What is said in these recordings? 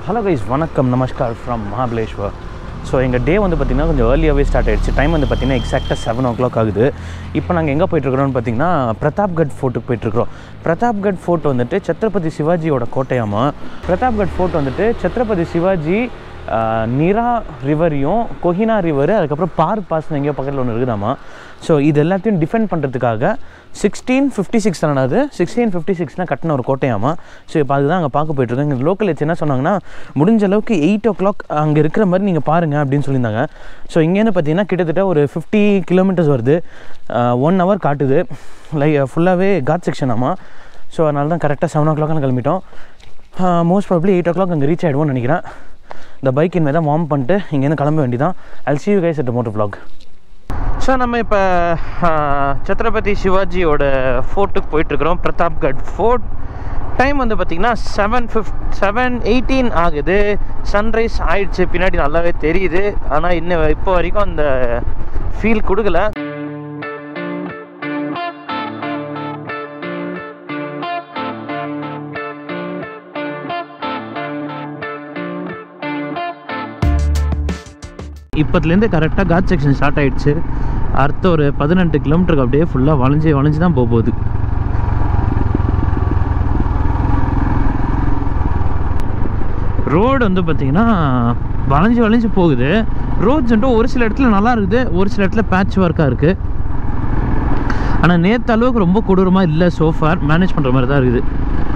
Hello guys வணக்கம் நமஸ்கார் from Mahabaleshwar so எங்கள் டே வந்து பார்த்திங்கன்னா கொஞ்சம் ஏர்லியாகவே ஸ்டார்ட் ஆயிடுச்சு டைம் வந்து பார்த்திங்கன்னா எக்ஸாக்டாக செவன் ஓ கிளாக் ஆகுது இப்போ நாங்கள் எங்கே போயிட்டுருக்குறோம்னு பார்த்தீங்கன்னா பிரதாப்கட் ஃபோர்ட்டுக்கு போயிட்டுருக்குறோம் பிரதாப்கட் ஃபோர்ட் வந்துட்டு சத்ரபதி சிவாஜியோட கோட்டையாமா பிரதாப்கட் ஃபோர்ட் வந்துட்டு சத்ரபதி சிவாஜி ஆஹ், நிரா ரிவரையும் கொஹினா ரிவர் அதுக்கப்புறம் பார் பாஸ்னு எங்கேயோ பக்கத்தில் ஒன்று இருக்குதாமா ஸோ இது எல்லாத்தையும் டிஃபெண்ட் பண்ணுறதுக்காக சிக்ஸ்டீன் ஃபிஃப்டி சிக்ஸ் தானது சிக்ஸ்டீன் ஃபிஃப்டி சிக்ஸ்னால் கட்டின ஒரு கோட்டையாமா ஸோ இப்போ அதுதான் அங்கே பார்க்க போயிட்டுருக்கோம் இங்கே லோக்கல் என்ன சொன்னாங்கன்னா முடிஞ்ச அளவுக்கு எயிட் ஓ கிளாக் அங்கே இருக்கிற மாதிரி நீங்கள் பாருங்கள் அப்படின்னு சொல்லியிருந்தாங்க ஸோ இங்கேருந்து பார்த்தீங்கன்னா கிட்டத்தட்ட ஒரு ஃபிஃப்டி கிலோமீட்டர்ஸ் வருது ஒன் ஹவர் காட்டுது லை ஃபுல்லாகவே காட் செக்ஷன் ஆமாம் ஸோ அதனால தான் கரெக்டாக செவன் ஓ கிளாக்னு கிளம்பிட்டோம் most probably eight o'clock அங்கே ரீச் ஆகிடுவோம்னு நினைக்கிறேன் இந்த பைக் இனிமேல் தான் வார்ம் பண்ணிட்டு இங்கேருந்து கிளம்ப வேண்டியதான் I'll see you guys at motor vlog so நம்ம இப்போ சத்ரபதி சிவாஜியோட ஃபோர்ட்டுக்கு போயிட்டுருக்குறோம் பிரதாப்கட் ஃபோர்ட் டைம் வந்து பார்த்திங்கன்னா செவன் ஃபிஃப்ட் செவன் எயிட்டீன் ஆகுது சன்ரைஸ் ஆயிடுச்சு பின்னாடி நல்லாவே தெரியுது ஆனால் இன்னும் இப்போ வரைக்கும் அந்த ஃபீல் கொடுக்கல இப்போத்துலேருந்து கரெக்டாக காட் செக்ஷன் ஸ்டார்ட் ஆயிடுச்சு அடுத்த ஒரு பதினெட்டு கிலோமீட்டருக்கு அப்படியே ஃபுல்லாக வளைஞ்சு வளைஞ்சு தான் போக போகுது ரோடு வந்து பார்த்தீங்கன்னா வளைஞ்சு வளைஞ்சு போகுது ரோட்ஸ் வந்துட்டு ஒரு சில இடத்துல நல்லா இருக்குது ஒரு சில இடத்துல பேட்ச் ஒர்க்காக இருக்குது ஆனால் நேற்று அளவுக்கு ரொம்ப கொடூரமாக இல்லை சோஃபார் மேனேஜ் பண்ணுற மாதிரி தான் இருக்குது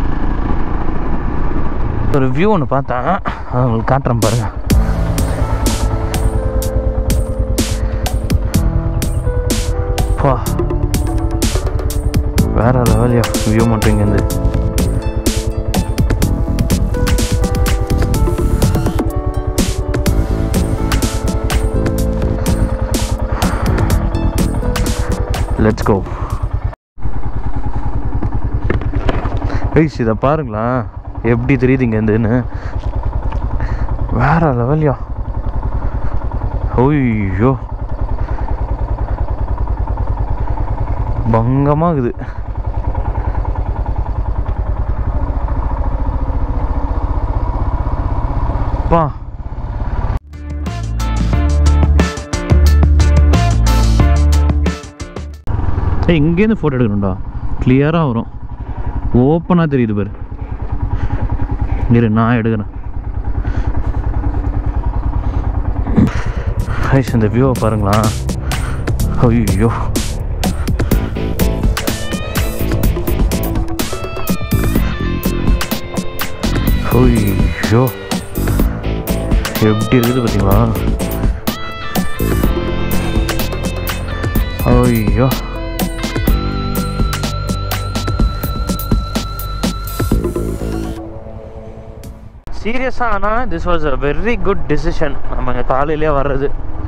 ஒரு வியூ ஒன்று பார்த்தேன் அதை உங்களுக்கு காட்டுறேன் பாருங்கள் பா வேற லெவல்யா வியூ மட்டும் இங்கேருந்து லெட்ஸ் கோ ஐஸ் இதை பாருங்களேன் எப்படி தெரியுது இங்கேருந்துன்னு வேற லெவல்யா ஓய்யோ பங்கமாகுது பா ஏய் இங்கேருந்து ஃபோட்டோ எடுக்கணும்டா கிளியராக வரும் ஓப்பனாக தெரியுது பாரு இரு நான் எடுக்கிறேன் ஐஸ் இந்த வியூவை பாருங்களா ஐயோ ஐயோ எப்படி இருக்குது பார்த்தீங்களா ஐயோ சீரியஸாக ஆனால் this was a very good decision நம்ம இங்கே காலையிலே வர்றது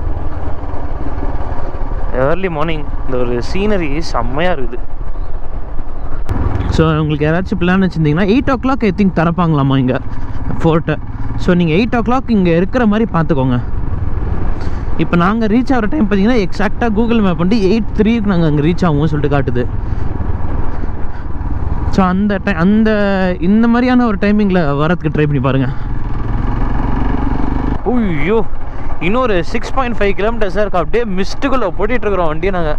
ஏர்லி மார்னிங் இந்த ஒரு சீனரி செம்மையாக இருக்குது ஸோ உங்களுக்கு யாராச்சும் பிளான் வச்சுருந்தீங்கன்னா eight o'clock I think திறப்பாங்களாமா இங்கே ஃபோர்ட்டை ஸோ நீங்கள் எயிட் ஓ கிளாக் இங்கே இருக்கிற மாதிரி பார்த்துக்கோங்க இப்போ நாங்கள் ரீச் ஆகிற டைம் பார்த்தீங்கன்னா எக்ஸாக்டாக கூகுள் மேப் பண்ணிட்டு எயிட் த்ரீக்கு நாங்கள் அங்கே ரீச் ஆகும்னு சொல்லிட்டு காட்டுது ஸோ அந்த டை அந்த இந்த மாதிரியான ஒரு டைமிங்கில் வரதுக்கு ட்ரை பண்ணி பாருங்கள் ஐயோ இன்னொரு சிக்ஸ் பாயிண்ட் ஃபைவ் கிலோமீட்டர்ஸ் இருக்கு அப்படியே மிஸ்ட்டுக்குள்ளே போட்டிகிட்ருக்குறோம் வண்டியை நாங்கள்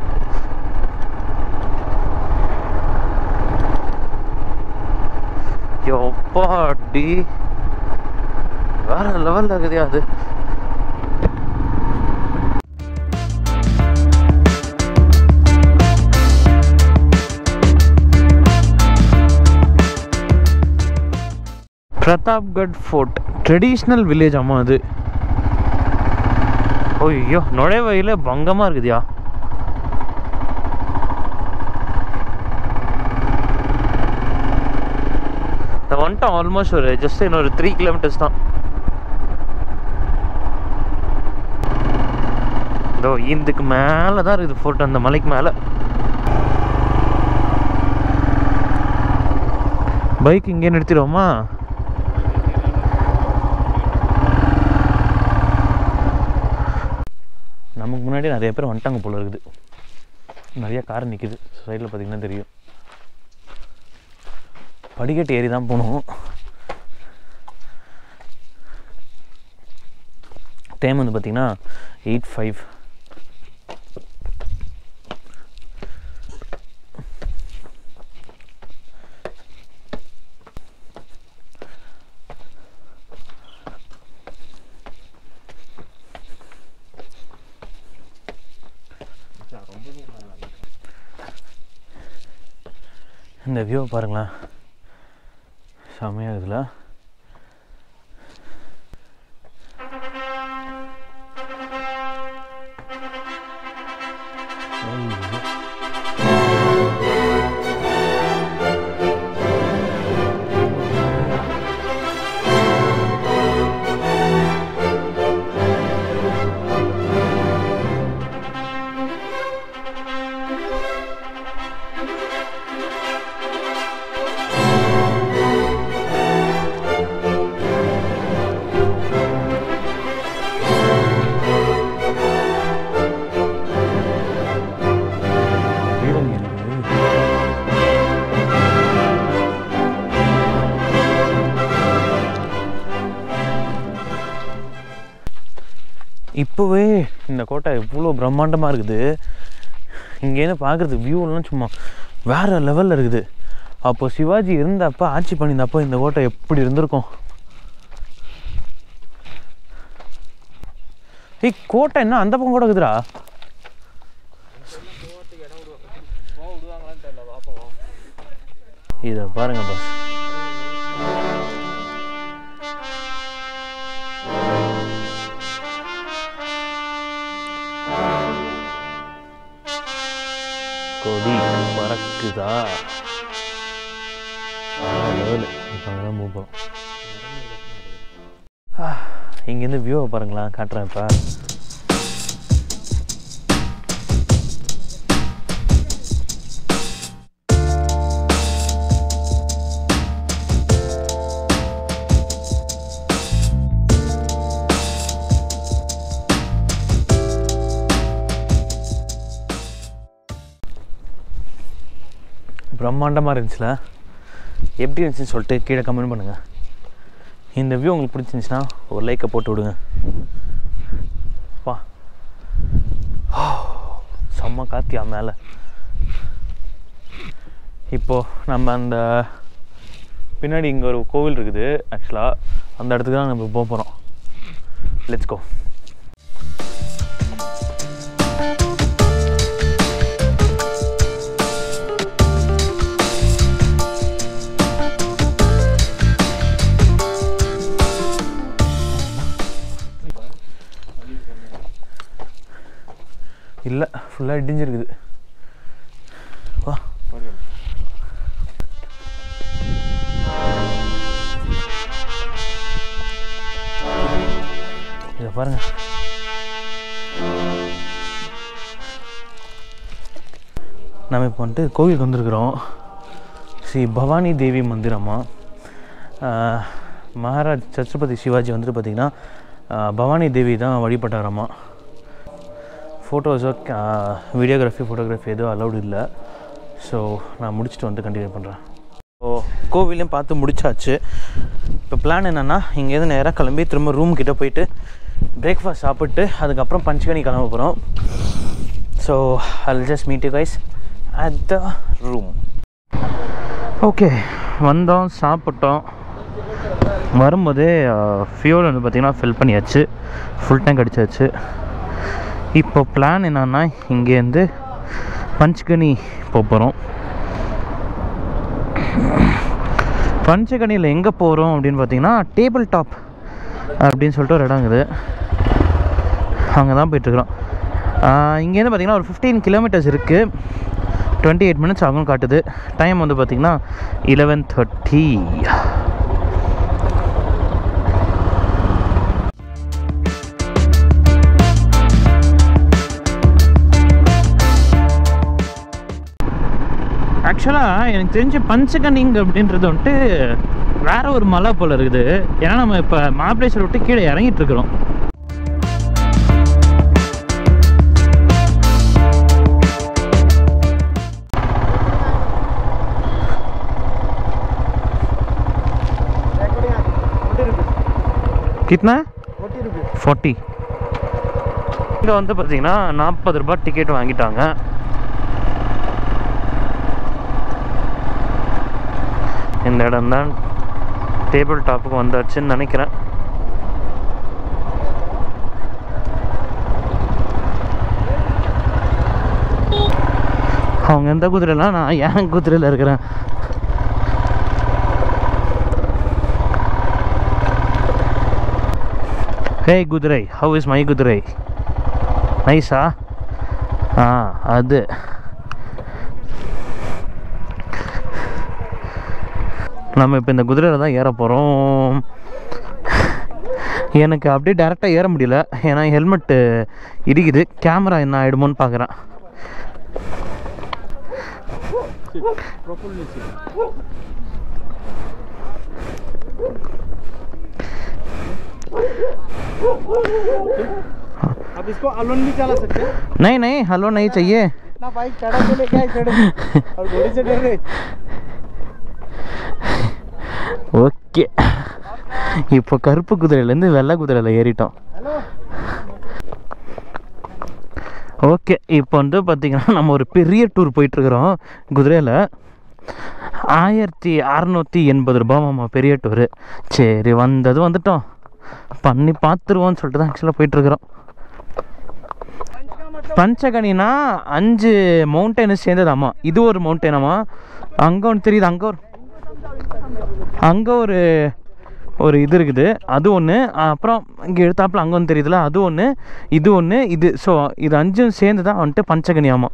எப்பாடி வேற லெவலில் இருக்குதியா அது பிரதாப்கட் ஃபோர்ட் ட்ரெடிஷ்னல் வில்லேஜ் அம்மா அது ஐயோ நுழைவையில் பங்கமாக இருக்குதியா இந்த வந்துட்டோம் ஆல்மோஸ்ட் ஒரு ஜஸ்ட் இன்னொரு த்ரீ கிலோமீட்டர்ஸ் தான் இதோ இதுக்கு மேலே தான் இருக்குது ஃபோர்ட் அந்த மலைக்கு மேலே பைக் இங்கே நிறுத்திடுவோமா நமக்கு முன்னாடி நிறைய பேர் வந்துட்டாங்க போல இருக்குது நிறைய கார் நிற்கிது சைடில் பார்த்தீங்கன்னா தெரியும் படிக்கட்டு ஏறி தான் போகணும் டைம் வந்து பார்த்திங்கன்னா எயிட் ஃபைவ் இந்த வியூவை பாருங்களேன் செம்மையாக இருக்குதுல்ல வீடுங்க எனக்கு இப்போவே இந்த கோட்டை இவ்வளோ பிரம்மாண்டமாக இருக்குது இங்கேருந்து பார்க்குறதுக்கு வியூலாம் சும்மா வேறு லெவலில் இருக்குது அப்போ சிவாஜி இருந்தப்போ ஆட்சி பண்ணியிருந்தப்போ இந்த கோட்டை எப்படி இருந்திருக்கும் ஏய் கோட்டை என்ன அந்த பக்கம் கூட இருக்குதுடா இதை பாருங்க பாஸ் கொடி பறக்குதா லெவலு இப்போ அங்கே தான் மூவ் போகிறோம் இங்கேருந்து வியூவை பாருங்களா காட்டுறேன் இப்போ பிரம்மாண்டமாக இருந்துச்சுல எப்படி இருந்துச்சுன்னு சொல்லிட்டு கீழே கமெண்ட் பண்ணுங்கள் இந்த வியூ உங்களுக்கு பிடிச்சிருந்துச்சுன்னா ஒரு லைக்கை போட்டு விடுங்க வா செம்ம காத்தியா மேலே இப்போது நம்ம அந்த பின்னாடி இங்கே ஒரு கோவில் இருக்குது ஆக்சுவலாக அந்த இடத்துக்கு தான் நம்ம போக போகிறோம் லெட்ஸ் கோ இல்லை ஃபுல்லாக இடிஞ்சிருக்குது வா இதை பாருங்க நம்ம இப்போ வந்துட்டு கோவிலுக்கு வந்திருக்கிறோம் ஸ்ரீ பவானி தேவி மந்திரமா ஆஹ், மகாராஜ் சத்ரபதி சிவாஜி வந்துட்டு பார்த்திங்கன்னா ஆஹ், பவானி தேவி தான் வழிபட்டாராமா ஃபோட்டோஸோ வீடியோகிராஃபி ஃபோட்டோகிராஃபி எதுவும் அலௌடு இல்லை ஸோ நான் முடிச்சுட்டு வந்து கண்டினியூ பண்ணுறேன் ஸோ கோவிலையும் பார்த்து முடிச்சாச்சு இப்போ பிளான் என்னென்னா இங்கேருந்து நேராக கிளம்பி திரும்ப ரூம் கிட்ட போயிட்டு பிரேக்ஃபாஸ்ட் சாப்பிட்டு அதுக்கப்புறம் பஞ்சகனி கிளம்ப போகிறோம் so I just meet you guys at the room okay வந்தோம் சாப்பிட்டோம் வரும்போதே ஃபியூல் வந்து பார்த்திங்கன்னா ஃபில் பண்ணியாச்சு ஃபுல் டேங்க் அடிச்சாச்சு இப்போ பிளான் என்னன்னா இங்கேருந்து பஞ்சகனி போக போகிறோம் பஞ்சகனியில் எங்கே போகிறோம் அப்படின்னு பார்த்தீங்கன்னா டேபிள் டாப் அப்படின்னு சொல்லிட்டு ஒரு இடம் இருக்குது அங்கே தான் போயிட்டுருக்குறோம் இங்கேருந்து பார்த்தீங்கன்னா ஒரு ஃபிஃப்டீன் கிலோமீட்டர்ஸ் இருக்குது டுவெண்ட்டி எயிட் மினிட்ஸ் ஆகும் காட்டுது டைம் வந்து பார்த்திங்கன்னா இலவன் தேர்ட்டி ஆக்சுவலாக எனக்கு தெரிஞ்ச பஞ்சகனிங் அப்படின்றது வந்துட்டு வேற ஒரு மலை போல் இருக்குது ஏன்னா நம்ம இப்போ மகாபலேஸ்வரம் விட்டு கீழே இறங்கிட்டு இருக்கிறோம் कितना फोर्टी இங்கே வந்து பார்த்தீங்கன்னா நாற்பது ரூபாய் டிக்கெட் வாங்கிட்டாங்க இந்த இடம் தான் டேபிள் டாப்புக்கு வந்தாச்சுன்னு நினைக்கிறேன் அவங்க எந்த குதிரைனா நான் என் குதிரையில் இருக்கிறேன் ஹே குதிரை ஹவ் இஸ் மை குதிரை நைஸா ஆ அது நம்ம இப்போ இந்த குதிரையில் தான் ஏற போகிறோம் எனக்கு அப்படியே டேரெக்டாக ஏற முடியல ஏன்னா ஹெல்மெட்டு இடிக்குது கேமரா என்ன ஆகிடுமோன்னு பார்க்குறேன் अब इसको अलोन भी चला सकते हैं नहीं नहीं हलो नहीं चाहिए इतना बाइक चढ़ा के लेके आए चढ़े और घोड़े से डर रहे ஓகே இப்போ கருப்பு குதிரையிலேருந்து வெள்ளை குதிரையில் ஏறிட்டோம் हेलो ஓகே இப்போ வந்து பார்த்திங்கன்னா நம்ம ஒரு பெரிய டூர் போயிட்டுருக்குறோம் குதிரையில் ஆயிரத்தி அறநூற்றி எண்பது ரூபாமாம்மா பெரிய டூரு சரி வந்தது வந்துட்டோம் பண்ணி பார்த்துருவோன்னு சொல்லிட்டு தான் ஆக்சுவலாக போயிட்டுருக்குறோம் பஞ்சகனினா அஞ்சு மவுண்டெயின் சேர்ந்ததாம்மா இது ஒரு மவுண்டெயினாமா அங்கே ஒன்று தெரியுது அங்கே ஒரு அங்கே ஒரு ஒரு இது இருக்குது அது ஒன்று அப்புறம் இங்கே எடுத்தாப்புல அங்கே ஒன்று தெரியுதுல அது ஒன்று இது ஒன்று இது ஸோ இது அஞ்சும் சேர்ந்து தான் வந்துட்டு பஞ்சகனியாமா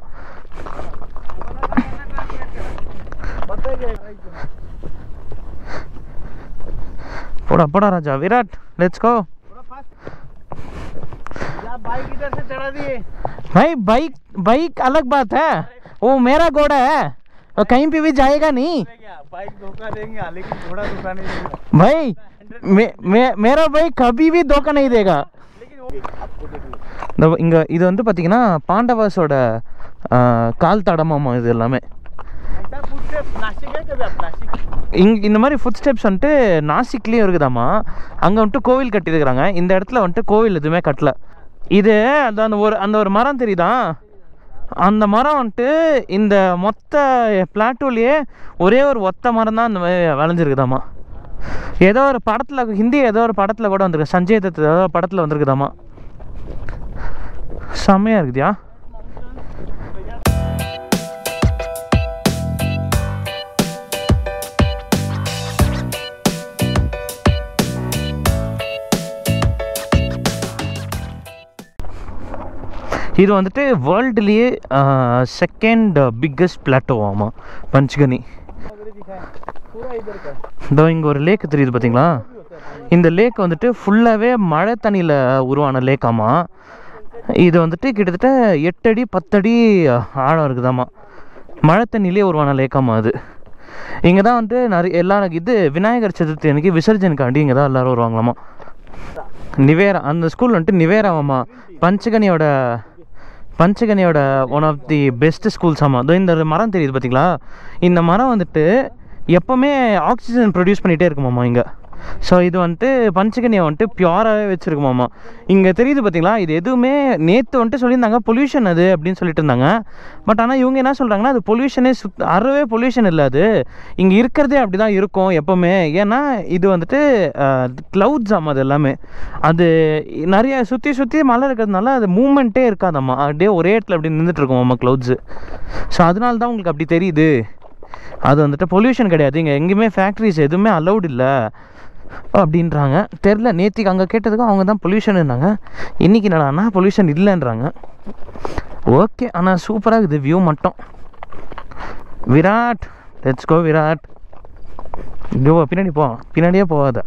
போடா போடா ராஜா விராட் லெட்ஸ் கோ थोड़ा फास्ट यार बाइक इधर से चढ़ा दिए भाई बाइक बाइक अलग बात है वो मेरा घोड़ा है वो कहीं पे भी जाएगा नहीं क्या बाइक धोखा देंगे लेकिन घोड़ा धोखा नहीं देंगे भाई मे, मे, मेरा भाई कभी भी धोखा नहीं देगा लेकिन वो आपको देख लो இந்த இங்கே இது வந்து பார்த்தீங்கன்னா பாண்டவாஸோட ஆ, கால் தடமாமா இது எல்லாமே ऐसा फुटस्टेप नासिक है कभी आप नासिक இங் இந்த மாதிரி ஃபுட் ஸ்டெப்ஸ் வந்துட்டு நாசிக்லேயும் இருக்குதாம்மா அங்கே வந்துட்டு கோவில் கட்டியிருக்கிறாங்க இந்த இடத்துல வந்துட்டு கோவில் எதுவுமே கட்டல இது அந்த அந்த ஒரு அந்த ஒரு மரம் தெரியுதா அந்த மரம் வந்துட்டு இந்த மொத்த பிளாட்டூலேயே ஒரே ஒரு ஒத்த மரம் தான் அந்த மாதிரி விளைஞ்சிருக்குதாம்மா ஏதோ ஒரு படத்தில் ஹிந்தி ஏதோ ஒரு படத்தில் கூட வந்திருக்கு சஞ்சய் தத் ஏதோ ஒரு படத்தில் வந்திருக்குதாம்மா செம்மையாக இருக்குதியா இது வந்துட்டு வேர்ல்டுலேயே செகண்ட் பிக்கஸ்ட் பிளாட்டோ ஆமாம் பஞ்ச்கனி उधर दिखाए पूरा इधर का இதோ இங்கே ஒரு லேக் தெரியுது பார்த்தீங்களா இந்த லேக் வந்துட்டு ஃபுல்லாகவே மழை தண்ணியில் உருவான லேக்காமா இது வந்துட்டு கிட்டத்தட்ட எட்டடி பத்தடி ஆழம் இருக்குதாம்மா மழை தண்ணியிலே உருவான லேக்காமா அது இங்கே தான் வந்துட்டு நிறைய எல்லா இது விநாயகர் சதுர்த்தி அன்னைக்கு விசர்ஜனுக்காண்டி இங்கே தான் எல்லோரும் வருவாங்களாமா நிவேரா அந்த ஸ்கூல் வந்துட்டு நிவேராமாம்மா பஞ்சகனியோட பஞ்சகனியோட one of the best schools ஆமாம் இதோ இந்த மரம் தெரியுது பார்த்தீங்களா இந்த மரம் வந்துட்டு எப்போவுமே ஆக்சிஜன் ப்ரொடியூஸ் பண்ணிகிட்டே இருக்குமாம்மா இங்கே ஸோ இது வந்துட்டு பஞ்சகனியை வந்துட்டு பியூராகவே வச்சுருக்குமாம்மா இங்கே தெரியுது பார்த்தீங்களா இது எதுவுமே நேற்று வந்துட்டு சொல்லியிருந்தாங்க பொல்யூஷன் அது அப்படின்னு சொல்லிட்டு இருந்தாங்க பட் ஆனால் இவங்க என்ன சொல்கிறாங்கன்னா அது பொல்யூஷனே சுத் அறவே பொல்யூஷன் இல்லை அது இங்கே இருக்கிறதே அப்படி தான் இருக்கும் எப்போவுமே ஏன்னா இது வந்துட்டு க்ளவுட்ஸ் ஆமாம் அது எல்லாமே அது நிறைய சுற்றி சுற்றி மழை இருக்கிறதுனால அது மூமெண்ட்டே இருக்காதம்மா அப்படியே ஒரே இடத்துல அப்படி நின்றுட்டு இருக்குமாம்மா க்ளவுட்ஸு ஸோ அதனால தான் உங்களுக்கு அப்படி தெரியுது அது வந்துட்டு பொல்யூஷன் கிடையாது இங்கே எங்கேயுமே ஃபேக்ட்ரிஸ் எதுவுமே அலௌட் இல்லை அப்படின்றாங்க தெரில நேத்திக்கு அங்கே கேட்டதுக்கும் அவங்க தான் பொல்யூஷன் இருந்தாங்க இன்றைக்கி என்னடான்னா பொல்யூஷன் இல்லைன்றாங்க ஓகே ஆனால் சூப்பராக இருக்குது வியூ மட்டும் விராட் லெட்ஸ் கோ விராட் இதோ பின்னாடி போ பின்னாடியே போகாத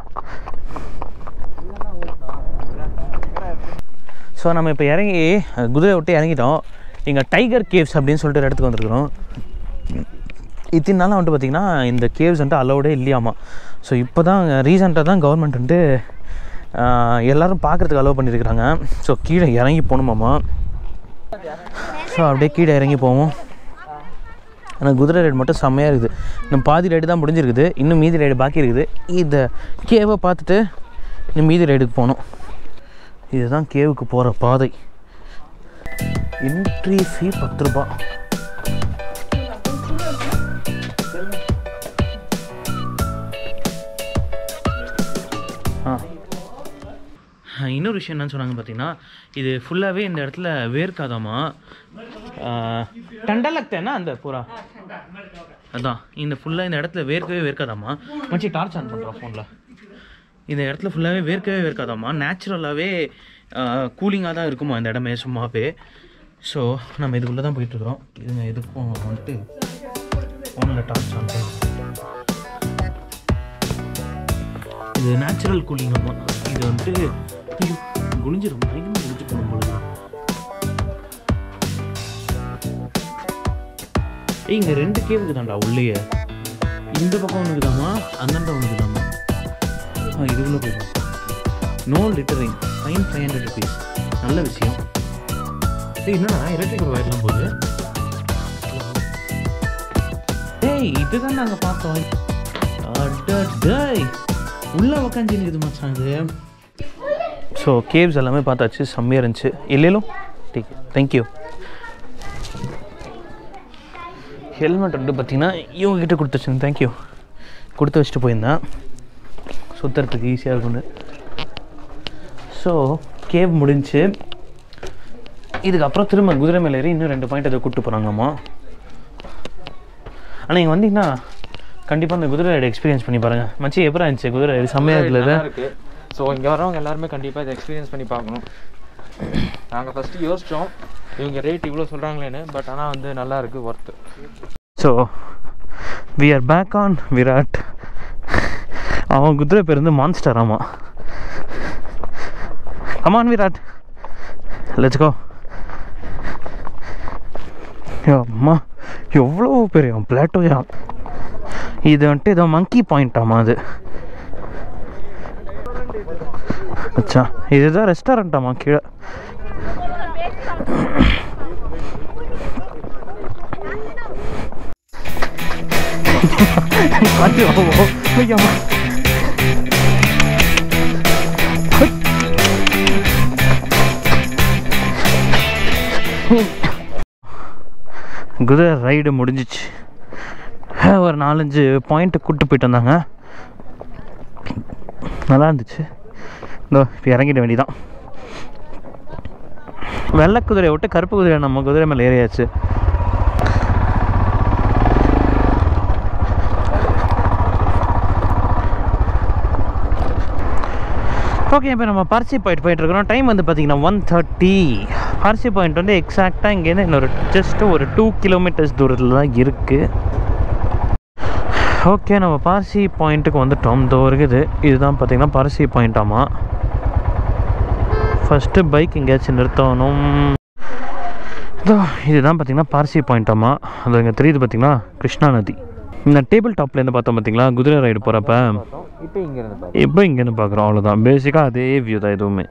ஸோ நம்ம இப்போ இறங்கி குதிரை விட்டு இறங்கிட்டோம் இங்கே டைகர் கேவ்ஸ் அப்படின்னு சொல்லிட்டு ஒரு இடத்துக்கு வந்திருக்கிறோம் இத்தனை நாளாக வந்துட்டு பார்த்திங்கன்னா இந்த கேவ்ஸ் வந்துட்டு அலௌடே இல்லையாமா ஸோ இப்போ தான் ரீசெண்டாக தான் கவர்மெண்ட் வந்துட்டு ஆஹ், எல்லாரும் பார்க்குறதுக்கு அலோவ் பண்ணியிருக்கிறாங்க ஸோ கீழே இறங்கி போகணுமாமா ஸோ அப்படியே கீழே இறங்கி போவோம் ஆனால் குதிரை ரைடு மட்டும் செம்மையாக இருக்குது இன்னும் பாதி ரைடு தான் முடிஞ்சிருக்குது இன்னும் மீதி ரைடு பாக்கி இருக்குது இந்த கேவை பார்த்துட்டு இன்னும் மீதி ரைடுக்கு போகணும் இதுதான் கேவுக்கு போகிற பாதை என்ட்ரி ஃபீ பத்து ரூபா ஆ இன்னொரு விஷயம் என்னன்னு சொன்னாங்க பார்த்தீங்கன்னா இது ஃபுல்லாகவே இந்த இடத்துல வேர்க்காதாமா டண்டலக்தேனா அந்த பூரா அதான் இந்த ஃபுல்லாக இந்த இடத்துல வேர்க்கவே வேர்க்காதாமா மச்சி டார்ச் ஆன் பண்ணுறோம் ஃபோனில் இந்த இடத்துல ஃபுல்லாகவே வேர்க்கவே வேர்க்காதாமா நேச்சுரலாகவே கூலிங்காக தான் இருக்குமா இந்த இடமே சும்மாவே ஸோ நம்ம இதுக்குள்ளே தான் போயிட்டுருக்குறோம் இதுங்க இதுக்கும் வந்துட்டு ஃபோனில் டார்ச் ஆன் பண்ணுறோம் இது நேச்சுரல் கூலிங் ஆமாம் இது வந்துட்டு ஐயோ, குனிஞ்சிரும் பயங்கரமாக குனிஞ்சு போகணும் பொழுது ஏய் இங்கே ரெண்டு கேவுக்கு தான்டா உள்ளேயே இந்த பக்கம் ஒன்றுக்கு தாமா அந்தாண்ட ஒன்றுக்கு தாமா ஆ இதுக்குள்ளே போயிடும் no littering fine five hundred rupees நல்ல விஷயம் ஏய் என்னடா எலக்ட்ரிக்கல் ஒயர்லாம் போகுது ஏய் இதுதான் நாங்கள் பார்த்தோம் அடடேய் உள்ளே உக்காந்து இருக்குது மச்சான் இது ஸோ கேவ்ஸ் எல்லாமே பார்த்தாச்சு செம்மையாக இருந்துச்சு இல்லையிலும் டீக் தேங்க்யூ ஹெல்மெட் வந்து பார்த்தீங்கன்னா இவங்க கிட்ட கொடுத்து வச்சிருந்தேன் தேங்க்யூ கொடுத்து வச்சுட்டு போயிருந்தேன் சுற்றுறதுக்கு ஈஸியாக இருக்கும்னு ஸோ கேவ் முடிஞ்சு இதுக்கப்புறம் திரும்ப குதிரை மேலே ஏறி இன்னும் ரெண்டு பாயிண்ட் அதை கூப்பிட்டு போகிறாங்கம்மா ஆனால் இங்கே வந்தீங்கன்னா கண்டிப்பாக அந்த குதிரை ரைடு எக்ஸ்பீரியன்ஸ் பண்ணி பாருங்கள் மச்சி எப்போ இருந்துச்சு குதிரை ரைடு செம்மையாக இருக்குல்ல இது? நல்லா இருக்கு ஸோ இங்கே வரவங்க எல்லாருமே கண்டிப்பாக இதை எக்ஸ்பீரியன்ஸ் பண்ணி பார்க்கணும் நாங்கள் ஃபஸ்ட்டு யோசித்தோம் இவங்க ரேட் இவ்வளோ சொல்கிறாங்களேன்னு பட் ஆனால் வந்து நல்லா இருக்கு worth so we are back on Virat அவன் குதிரை பேர் வந்து மான்ஸ்டர் ஆமாம் அமான் விராட் லெட்ஸ் கோ அம்மா எவ்வளோ பெரிய பிளாட்டோயா இது வந்துட்டு ஏதோ மங்கி பாயிண்டாமா அது அச்சா இதுதான் ரெஸ்டாரண்ட்டாமா கீழே காட்டு ஓ ஐயா குதிரை ரைடு முடிஞ்சிச்சு ஒரு நாலஞ்சு பாயிண்ட்டு கூப்பிட்டு போயிட்டு வந்தாங்க நல்லா இருந்துச்சு இதோ இப்போ இறங்கிட வேண்டியதான் வெள்ளை குதிரையை விட்டு கருப்பு குதிரை நம்ம குதிரை மேலே ஏறியாச்சு ஓகே இப்போ நம்ம பர்சி பாயிண்ட் போயிட்டு இருக்கிறோம் டைம் வந்து பார்த்தீங்கன்னா ஒன் தேர்ட்டி பர்சி பாயிண்ட் வந்து எக்ஸாக்டாக இங்கேருந்து இன்னொரு ஜஸ்ட் ஒரு டூ கிலோமீட்டர்ஸ் தூரத்தில் தான் இருக்குது ஓகே நம்ம பார்சி பாயிண்ட்டுக்கு வந்துட்டோம் இந்த இருக்குது இதுதான் பார்த்தீங்கன்னா பார்சி பாயிண்டாமா ஃபஸ்ட்டு பைக் எங்கேயாச்சும் நிறுத்தணும் இதோ இதுதான் பார்த்தீங்கன்னா பார்சி பாயிண்டாமா அது இங்கே தெரியுது பார்த்தீங்கன்னா கிருஷ்ணா நதி இந்த டேபிள் டாப்லேருந்து பார்த்தோம் பார்த்தீங்களா குதிரை ரைடு போகிறப்ப பார்த்தோம் இப்போ இங்கேருந்து பார்த்தோம் இப்போ இங்கேருந்து பார்க்குறோம் அவ்வளோதான் பேசிக்காக அதே வியூ தான் எதுவுமே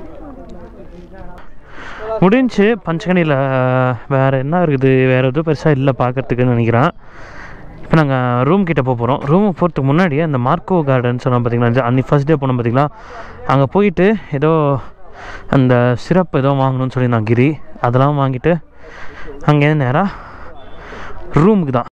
முடிஞ்சு பஞ்சகனியில் வேறு என்ன இருக்குது வேறு எதுவும் பெருசாக இல்லை பார்க்கறதுக்குன்னு நினைக்கிறேன் இப்போ நாங்கள் ரூம் கிட்ட போக போகிறோம் ரூமுக்கு போகிறதுக்கு முன்னாடியே அந்த மார்க்கோ கார்டன் சொன்னோம் பார்த்தீங்களா அன்னைக்கு ஃபஸ்ட் டே போனோம் பார்த்தீங்களா அங்கே போயிட்டு ஏதோ அந்த சிரப் ஏதோ வாங்கணும்னு சொல்லியிருந்தான் கிரி அதெல்லாம் வாங்கிட்டு அங்கேருந்து நேராக ரூமுக்கு தான்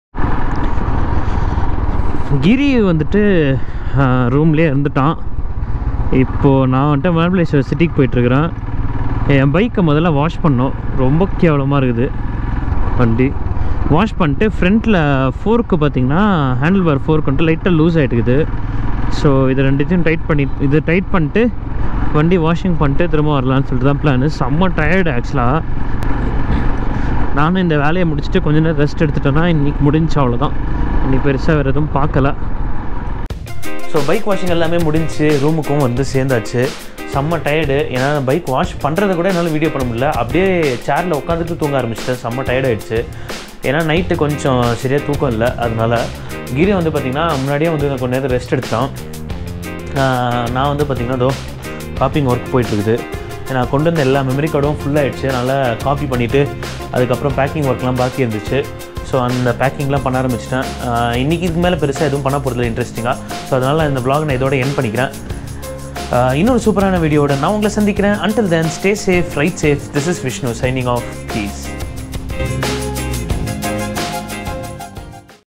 கிரி வந்துட்டு ரூம்லேயே இருந்துட்டான் இப்போது நான் வந்துட்டு மகாபலேஸ்வர் சிட்டிக்கு போயிட்டுருக்கிறேன் என் பைக்கை முதல்ல வாஷ் பண்ணோம் ரொம்ப கேவலமாக இருக்குது வண்டி வாஷ் பண்ணிட்டு ஃப்ரண்ட்டில் ஃபோர்க்கு பார்த்தீங்கன்னா ஹேண்டில் பார் ஃபோர்க் வந்துட்டு லைட்டாக லூஸ் ஆகிட்டுக்குது ஸோ இதை ரெண்டுத்தையும் டைட் பண்ணி இது டைட் பண்ணிட்டு வண்டி வாஷிங் பண்ணிட்டு திரும்ப வரலான்னு சொல்லிட்டு தான் பிளான் செம்ம டயர்டு ஆக்சுவலாக நானும் இந்த வேலையை முடிச்சுட்டு கொஞ்ச நேரம் ரெஸ்ட் எடுத்துட்டேன்னா இன்றைக்கி முடிஞ்சு அவ்வளோதான் இன்னைக்கு பெருசாக வேறு எதுவும் பார்க்கல ஸோ பைக் வாஷிங் எல்லாமே முடிஞ்சு ரூமுக்கும் வந்து சேர்ந்தாச்சு செம்ம டயர்டு ஏன்னா பைக் வாஷ் பண்ணுறத கூட என்னால் வீடியோ பண்ண முடியல அப்படியே சேரில் உட்காந்துட்டு தூங்க ஆரம்பிச்சிட்டேன் செம்ம டயர்ட் ஆயிடுச்சு ஏன்னா நைட்டு கொஞ்சம் சரியாக தூக்கம் இல்லை அதனால கிரி வந்து பார்த்திங்கன்னா முன்னாடியே வந்து கொஞ்சம் நேரம் ரெஸ்ட் எடுத்தான் ஆஹ் நான் வந்து பார்த்திங்கன்னா இதோ காப்பிங் ஒர்க் போயிட்டுருக்குது நான் கொண்டு வந்த எல்லா மெமரி கார்டும் ஃபுல்லாகிடுச்சு அதனால் காப்பி பண்ணிவிட்டு அதுக்கப்புறம் பேக்கிங் ஒர்க்லாம் பாக்கி இருந்துச்சு ஸோ அந்த பேக்கிங்லாம் பண்ண ஆரம்பிச்சிட்டேன் ஆஹ் இன்னைக்கு இதுக்கு மேலே பெருசாக எதுவும் பண்ண போகிறதில்ல இன்ட்ரெஸ்டிங்காக ஸோ அதனால் இந்த vlog நான் இதோட என் பண்ணிக்கிறேன் இன்னொரு சூப்பரான வீடியோட நான் உங்களை சந்திக்கிறேன் until then stay safe ride safe this is Vishnu signing off please